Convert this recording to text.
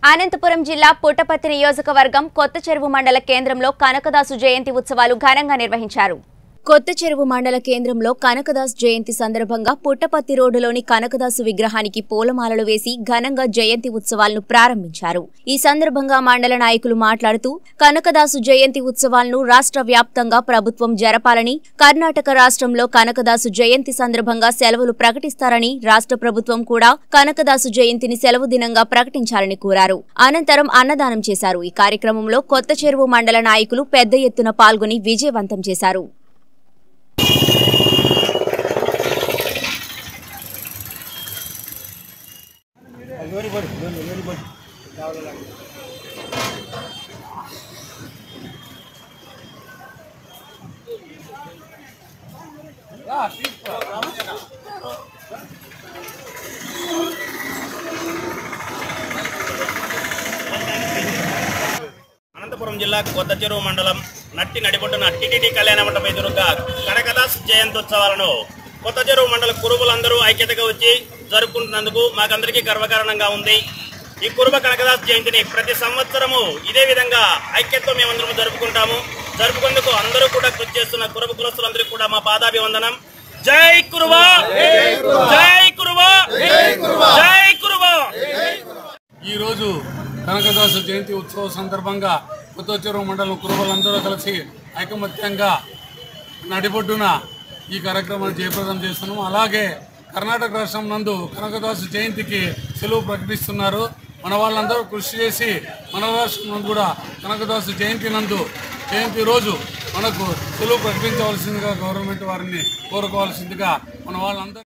అనంతపురం జిల్లా పుట్టపర్తి నియోజకవర్గం కొత్త చెరువు మండల కేంద్రంలో కనకదాసు జయంతి ఉత్సవాలు ఘనంగా నిర్వహించారు కొత్త చెరువు మండల కేంద్రంలో కనకదాస్ జయంతి సందర్భంగా పుట్టపత్తి రోడ్డులోని కనకదాసు విగ్రహానికి పూలమాలలు వేసి ఘనంగా జయంతి ఉత్సవాలను ప్రారంభించారు ఈ సందర్భంగా మండల నాయకులు మాట్లాడుతూ కనకదాసు జయంతి ఉత్సవాలను రాష్ట్ర వ్యాప్తంగా ప్రభుత్వం జరపాలని కర్ణాటక రాష్ట్రంలో కనకదాసు జయంతి సందర్భంగా సెలవులు ప్రకటిస్తారని రాష్ట్ర ప్రభుత్వం కూడా కనకదాసు జయంతిని సెలవు దినంగా ప్రకటించాలని కోరారు అనంతరం అన్నదానం చేశారు ఈ కార్యక్రమంలో కొత్త చెరువు మండల నాయకులు పెద్ద ఎత్తున పాల్గొని విజయవంతం చేశారు అనంతపురం జిల్లా కొత్త చెరువు మండలం నట్టి నడిబొట్టున టిటిటి కళ్యాణ మండపం ఎదురుగా కనకదాస్ జయంత్యుత్సవాలను కొత్త చెరువు మండల కురుబులందరూ ఐక్యతగా వచ్చి జరుపుకుంటున్నందుకు మాకందరికీ గర్వకారణంగా ఉంది ఈ కురుబ కనకదాస్ జయంతిని ప్రతి సంవత్సరము ఇదే విధంగా ఐక్యతతో మేమందరం జరుపుకుంటాము జరుపుకుందుకు అందరూ కూడా కృషి చేస్తున్న కురుబ కులస్తులందరికీ కూడా మా పాదాభివందనం జై కురుబా జై కురుబా జై కురుబా ఈరోజు కనకదాసు జయంతి ఉత్సవ సందర్భంగా కొత్త చెరువు మండలం కురుబలందరూ కలిసి ఐకమత్యంగా నడిబొడ్డున ఈ కార్యక్రమాన్ని జయప్రదం చేస్తున్నాము అలాగే కర్ణాటక రాష్ట్రం నందు కనకదాసు జయంతికి సెలవు ప్రకటిస్తున్నారు మన వాళ్ళందరూ కృషి చేసి మన రాష్ట్రం నందు కూడా కనకదాసు జయంతి నందు జయంతి రోజు మనకు సెలవు ప్రకటించవలసిందిగా గవర్నమెంట్ వారిని కోరుకోవాల్సిందిగా మన వాళ్ళందరూ